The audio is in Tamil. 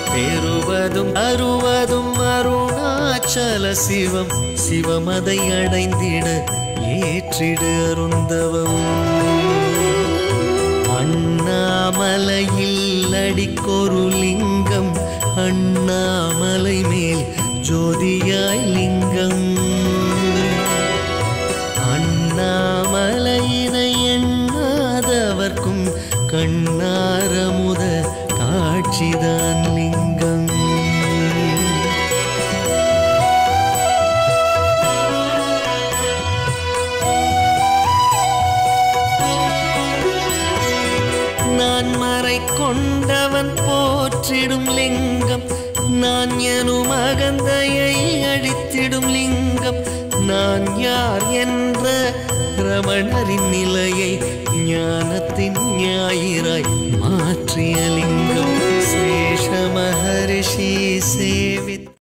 பெறுவதும் அருவதும் அருணாச்சல சிவம் சிவமதை அடைந்திட ஏற்றிடு அருந்தவம் அண்ணாமலையில் அடிக்கொரு லிங்கம் அண்ணாமலை மேல் ஜோதியாய் லிங்கம் அண்ணாமலையினை எண்ணாதவர்க்கும் கண்ணாரமுத காட்சிதான் லிங்கம் நான் மறை கொண்டவன் போற்றிடும் லிங்கம் நான் எனும் அகந்தையை அழித்திடும் லிங்கம் நான் யார் என்ற ரமணரின் நிலையை ஞானத்தின் ஞாயிறாய் மாற்றிய லிங்கம் சேஷ மகரிஷி சேவித்